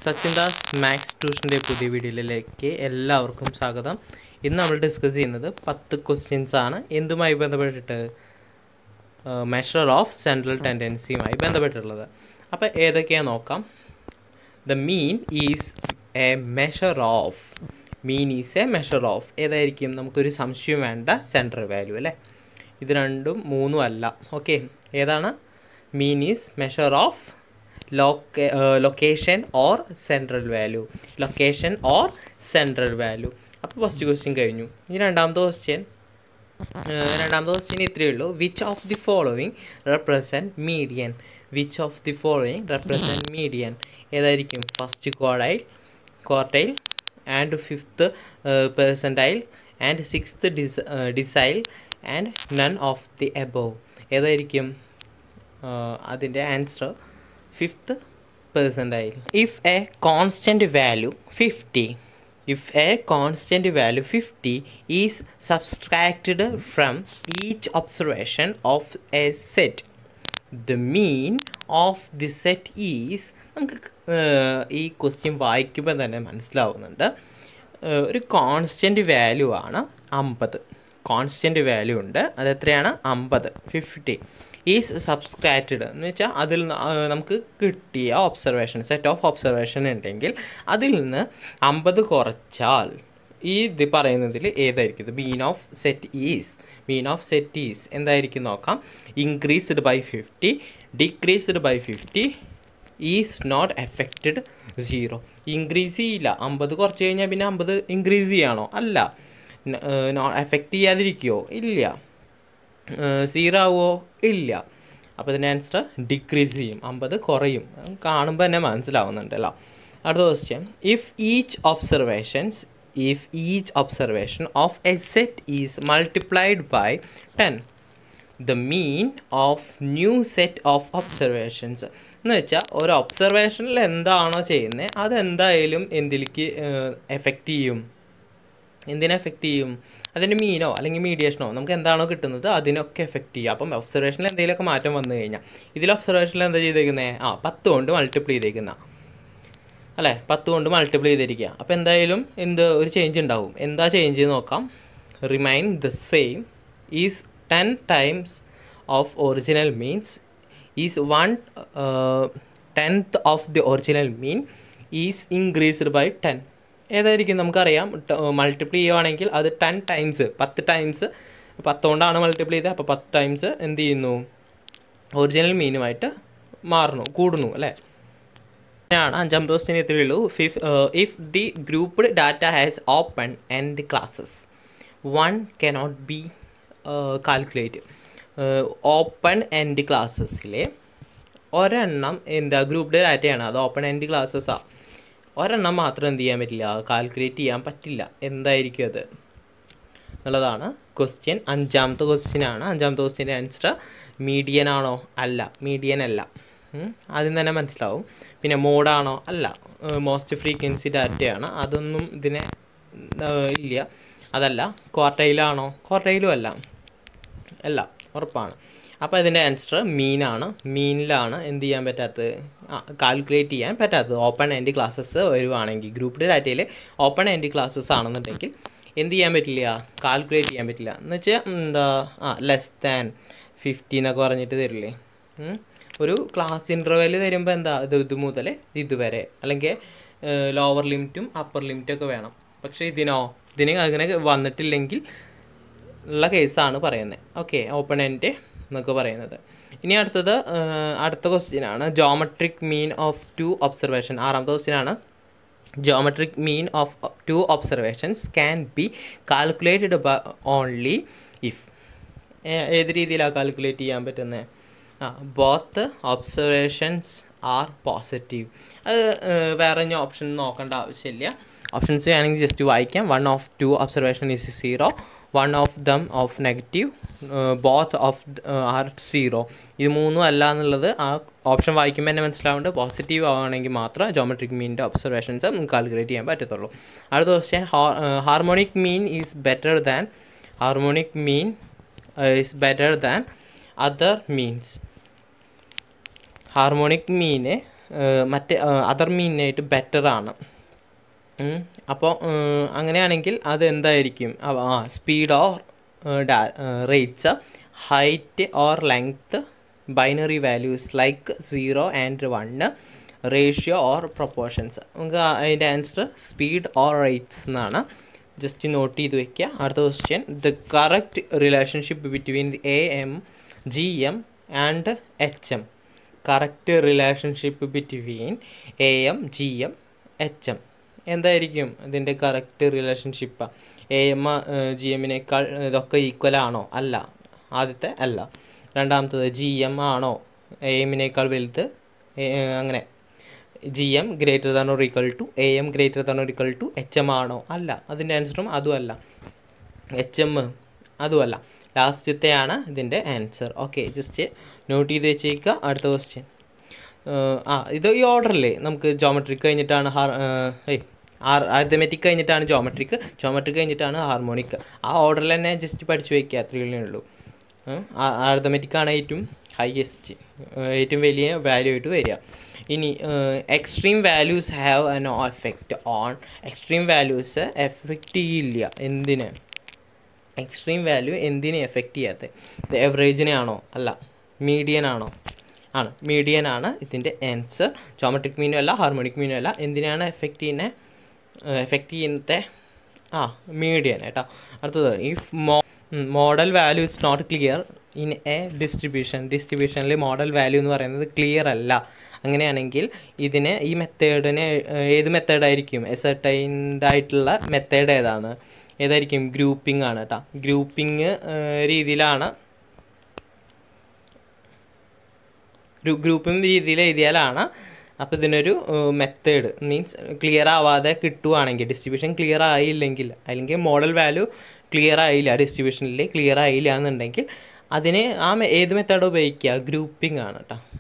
Sachin Das maths ട്യൂഷൻ്റെ പുതിയ വീഡിയോയിലേക്ക് എല്ലാവർക്കും സ്വാഗതം ഇന്ന് നമ്മൾ ഡിസ്കസ് ചെയ്യുന്നത് പത്ത് ക്വസ്റ്റ്യൻസ് ആണ് എന്തുമായി ബന്ധപ്പെട്ടിട്ട് മെഷർ ഓഫ് സെൻട്രൽ ടെൻഡൻസിയുമായി ബന്ധപ്പെട്ടുള്ളത് അപ്പോൾ ഏതൊക്കെയാണ് നോക്കാം the mean is a measure of mean is a measure of ഏതായിരിക്കും നമുക്കൊരു സംശയം വേണ്ട സെൻട്രൽ വാല്യൂ അല്ലേ ഇത് രണ്ടും മൂന്നും അല്ല ഓക്കെ ഏതാണ് മീൻ ഈസ് മെഷർ ഓഫ് ലോക്ക location or central value location or central value അപ്പോൾ ഫസ്റ്റ് ക്വസ്റ്റ്യൻ കഴിഞ്ഞു ഇനി രണ്ടാമത്തെ ക്വസ്റ്റ്യൻ രണ്ടാമത്തെ ക്വസ്റ്റ്യൻ ഇത്രയേ ഉള്ളൂ which of the following represent median which of the following represent median ഏതായിരിക്കും first quartile quartile and fifth percentile and sixth ഡിസ് decile and none of the above ഏതായിരിക്കും അതിൻ്റെ answer fifth percentile if a constant value fifty if a constant value 50 is subtracted from each observation of a set the mean of the set is നമുക്ക് ഈ question വായിക്കുമ്പോൾ തന്നെ മനസ്സിലാവുന്നുണ്ട് ഒരു constant value ആണ് അമ്പത് കോൺസ്റ്റൻറ്റ് വാല്യൂ ഉണ്ട് അത് എത്രയാണ് അമ്പത് ഫിഫ്റ്റി ഈസ് സബ്സ്ക്രൈറ്റഡ് എന്ന് വെച്ചാൽ അതിൽ നമുക്ക് കിട്ടിയ ഒബ്സർവേഷൻ സെറ്റ് ഓഫ് ഒബ്സർവേഷൻ ഉണ്ടെങ്കിൽ അതിൽ നിന്ന് അമ്പത് കുറച്ചാൽ ഈ ഇത് പറയുന്നതിൽ ഏതായിരിക്കും ഇത് mean of set is mean of set is എന്തായിരിക്കും നോക്കാം increased by fifty decreased by fifty is not affected zero increase ചെയ്യില്ല അമ്പത് കുറച്ച് കഴിഞ്ഞാൽ പിന്നെ അമ്പത് ഇൻക്രീസ് ചെയ്യണോ അല്ല എഫക്റ്റ് ചെയ്യാതിരിക്കുമോ ഇല്ല സീറോ ആവുമോ ഇല്ല അപ്പോൾ ഇതിൻ്റെ ആൻസർ ഡിക്രീസ് ചെയ്യും അമ്പത് കുറയും കാണുമ്പോൾ തന്നെ മനസ്സിലാവുന്നുണ്ടല്ലോ അടുത്ത question if each observations if each observation of a set is multiplied by ten the mean of new set of observations എന്ന് വെച്ചാൽ ഒരു ഒബ്സർവേഷനിൽ എന്താണോ ചെയ്യുന്നത് അതെന്തായാലും എന്തിലേക്ക് എഫക്റ്റ് ചെയ്യും എന്തിനെ എഫക്റ്റ് ചെയ്യും അതിൻ്റെ മീനോ അല്ലെങ്കിൽ മീഡിയേഷനോ നമുക്ക് എന്താണോ കിട്ടുന്നത് അതിനൊക്കെ എഫക്റ്റ് ചെയ്യും അപ്പം ഒബ്സർവേഷനിൽ എന്തെങ്കിലുമൊക്കെ മാറ്റം വന്നു കഴിഞ്ഞാൽ ഇതിൽ ഒബ്സർവേഷനിൽ എന്താ ചെയ്തേക്കുന്നത് ആ പത്ത് കൊണ്ട് മൾട്ടിപ്ലൈ ചെയ്തേക്കുന്ന അല്ലേ പത്ത് കൊണ്ട് മൾട്ടിപ്ലൈ ചെയ്തിരിക്കുക അപ്പോൾ എന്തായാലും എന്ത് ഒരു ചേഞ്ച് ഉണ്ടാവും എന്താ ചേഞ്ച് നോക്കാം remain the same is ten times of original means is one tenth of the original mean is increased by ten ഏതായിരിക്കും നമുക്കറിയാം മൾട്ടിപ്ലൈ ചെയ്യുവാണെങ്കിൽ അത് ടെൻ ടൈംസ് പത്ത് ടൈംസ് പത്തുകൊണ്ടാണ് മൾട്ടിപ്ലൈ ചെയ്തത് അപ്പോൾ പത്ത് ടൈംസ് എന്ത് ചെയ്യുന്നു ഒറിജിനൽ മീനുമായിട്ട് മാറുന്നു കൂടുന്നു അല്ലേ ആണ് അഞ്ചാം ദിവസത്തിന് ഇത്രയേ ഉള്ളൂ ഫിഫ് if the grouped data has open end classes one cannot be calculate open end ക്ലാസ്സസിലെ ഒരെണ്ണം എന്താ ഗ്രൂപ്പ്ഡ് ഡാറ്റയാണ് അത് ഓപ്പൺ ആൻഡ് ക്ലാസ്സസാണ് ഒരെണ്ണം മാത്രം എന്ത് ചെയ്യാൻ പറ്റില്ല കാൽക്കുലേറ്റ് ചെയ്യാൻ പറ്റില്ല എന്തായിരിക്കും അത് എന്നുള്ളതാണ് ക്വസ്റ്റ്യൻ അഞ്ചാമത്തെ ക്വസ്റ്റ്യൻ ആണ് അഞ്ചാമത്തെ ക്വസ്റ്റ്യൻ്റെ ആൻസർ മീഡിയൻ ആണോ അല്ല മീഡിയൻ അല്ല ആദ്യം തന്നെ മനസ്സിലാവും പിന്നെ മോഡാണോ അല്ല മോസ്റ്റ് ഫ്രീക്വൻസി ഡാറ്റയാണ് അതൊന്നും ഇതിനെ ഇല്ല അതല്ല ക്വാർട്ടൈലാണോ ക്വാർട്ടൈലും അല്ല അല്ല ഉറപ്പാണ് അപ്പോൾ ഇതിൻ്റെ ആൻസർ മീനാണ് മീനിലാണ് എന്ത് ചെയ്യാൻ പറ്റാത്തത് കാൽക്കുലേറ്റ് ചെയ്യാൻ പറ്റാത്തത് ഓപ്പൺ ആൻഡ് ക്ലാസ്സസ് വരുവാണെങ്കിൽ ഗ്രൂപ്പ് ഡാറ്റയിൽ ഓപ്പൺ ആൻഡ് ക്ലാസ്സസ് ആണെന്നുണ്ടെങ്കിൽ എന്ത് ചെയ്യാൻ പറ്റില്ല കാൽക്കുലേറ്റ് ചെയ്യാൻ പറ്റില്ല എന്ന് വെച്ചാൽ എന്താ ആ ലെസ് ദാൻ ഫിഫ്റ്റി എന്നൊക്കെ പറഞ്ഞിട്ട് തരില്ലേ ഒരു ക്ലാസ് ഇൻ്റർവെൽ തരുമ്പോൾ എന്താ ഇത് ഇത് മുതൽ ഇതുവരെ അല്ലെങ്കിൽ ലോവർ ലിമിറ്റും അപ്പർ ലിമിറ്റും ഒക്കെ വേണം പക്ഷേ ഇതിനോ ഇതിന് അങ്ങനെ വന്നിട്ടില്ലെങ്കിൽ ഉള്ള കേസാണ് പറയുന്നത് ഓക്കെ ഓപ്പൺ എൻഡ് എന്നൊക്കെ പറയുന്നത് ഇനി അടുത്തത് അടുത്ത ക്വസ്റ്റ്യൻ ആണ് geometric mean of two observation ആറാമത്തെ ക്വസ്റ്റ്യൻ ആണ് geometric mean of two observations can be calculated by only if ഏത് രീതിയിലാണ് കാൽക്കുലേറ്റ് ചെയ്യാൻ പറ്റുന്നത് ആ ബോത്ത് ഒബ്സർവേഷൻസ് ആർ പോസിറ്റീവ് അത് വേറെ ഇനി ഓപ്ഷൻ നോക്കേണ്ട ആവശ്യമില്ല ഓപ്ഷൻസ് വേണമെങ്കിൽ ജസ്റ്റ് വായിക്കാം one of two observation is zero one of them of negative both of are zero ഇത് മൂന്നും അല്ല എന്നുള്ളത് ആ ഓപ്ഷൻ വായിക്കുമ്പോൾ തന്നെ മനസ്സിലാവുന്നുണ്ട് പോസിറ്റീവ് ആവുകയാണെങ്കിൽ മാത്രം ജോമെട്രിക് മീനിൻ്റെ ഒബ്സർവേഷൻസ് നമുക്ക് കാൽക്കുലേറ്റ് ചെയ്യാൻ പറ്റത്തുള്ളൂ അടുത്ത question harmonic mean is better than harmonic mean is better than other means harmonic മീന് മറ്റേ അതർ മീനിനായിട്ട് ബെറ്റർ ആണ് അപ്പോൾ അങ്ങനെയാണെങ്കിൽ അത് എന്തായിരിക്കും ആ speed or rates height or length binary values like zero and one ratio or proportions നമുക്ക് അതിൻ്റെ ആൻസർ സ്പീഡ് ഓർ റേറ്റ്സ് എന്നാണ് ജസ്റ്റ് നോട്ട് ചെയ്ത് വെക്കുക അടുത്ത question the correct relationship between A M G M and H M correct relationship between A M G M H M എന്തായിരിക്കും ഇതിൻ്റെ correct relationship A M G എമ്മിനേക്കാൾ ഇതൊക്കെ equal ആണോ അല്ല ആദ്യത്തെ അല്ല രണ്ടാമത്തത് ജി എം ആണോ എ എമ്മിനേക്കാൾ വലുത് അങ്ങനെ G M greater than or equal to A M greater than or equal to H M ആണോ അല്ല അതിൻ്റെ ആൻസറും അതുമല്ല എച്ച് എം അതുമല്ല ലാസ്റ്റത്തെയാണ് ഇതിൻ്റെ ആൻസർ ഓക്കെ ജസ്റ്റ് നോട്ട് ചെയ്ത് വെച്ചേക്കുക അടുത്ത ക്വസ്റ്റ്യൻ ആ ഇത് ഈ ഓർഡറില്ലേ നമുക്ക് ജോമെട്രിക് കഴിഞ്ഞിട്ടാണ് ഹാർ ഏയ് ആർ ആർത്തമെറ്റിക് കഴിഞ്ഞിട്ടാണ് ജോമെട്രിക് ജോമെട്രിക് കഴിഞ്ഞിട്ടാണ് ഹാർമോണിക് ആ ഓർഡറിൽ തന്നെ ജസ്റ്റ് പഠിച്ചു വയ്ക്കുക അത്രയേ ഉള്ളൂ ആർത്തമെറ്റിക് ആണ് ഏറ്റവും ഹയസ്റ്റ് ഏറ്റവും വലിയ വാല്യൂ ആയിട്ട് വരിക ഇനി extreme values have a no effect on extreme values effect ചെയ്യില്ല എന്തിന് എക്സ്ട്രീം വാല്യൂ എന്തിനെ എഫക്റ്റ് ചെയ്യാത്തത് എവറേജിനെ ആണോ അല്ല മീഡിയൻ ആണോ ആണ് മീഡിയൻ ആണ് ഇതിൻ്റെ ആൻസർ ജോമെട്രിക് മീനും അല്ല ഹാർമോണിക് മീനും അല്ല എന്തിനാണ് എഫക്റ്റ് ചെയ്യുന്നത് എഫക്റ്റ് ചെയ്യുന്നത് ആ മീഡിയൻ കേട്ടോ അടുത്തത് ഇഫ് മോ modal value is not clear in a distribution ഡിസ്ട്രിബ്യൂഷനിൽ മോഡൽ വാല്യൂ എന്ന് പറയുന്നത് ക്ലിയർ അല്ല അങ്ങനെയാണെങ്കിൽ ഇതിന് ഈ മെത്തേഡിന് ഏത് മെത്തേഡായിരിക്കും എസർട്ടൈൻഡ് ആയിട്ടുള്ള മെത്തേഡ് ഏതാണ് ഏതായിരിക്കും ഗ്രൂപ്പിംഗ് ആണ് കേട്ടോ ഗ്രൂപ്പിംഗ് രീതിയിലാണ് ഗ്രൂപ്പിംഗ് രീതിയിൽ എഴുതിയാലാണ് അപ്പോൾ ഇതിനൊരു മെത്തേഡ് മീൻസ് ക്ലിയർ ആവാതെ കിട്ടുവാണെങ്കിൽ ഡിസ്ട്രിബ്യൂഷൻ ക്ലിയർ ആയില്ലെങ്കിൽ അല്ലെങ്കിൽ മോഡൽ വാല്യൂ ക്ലിയർ ആയില്ല ഡിസ്ട്രിബ്യൂഷനിൽ ക്ലിയർ ആയില്ല എന്നുണ്ടെങ്കിൽ അതിന് ആ ഏത് മെത്തേഡ് ഉപയോഗിക്കുക ഗ്രൂപ്പിംഗ് ആണ് കേട്ടോ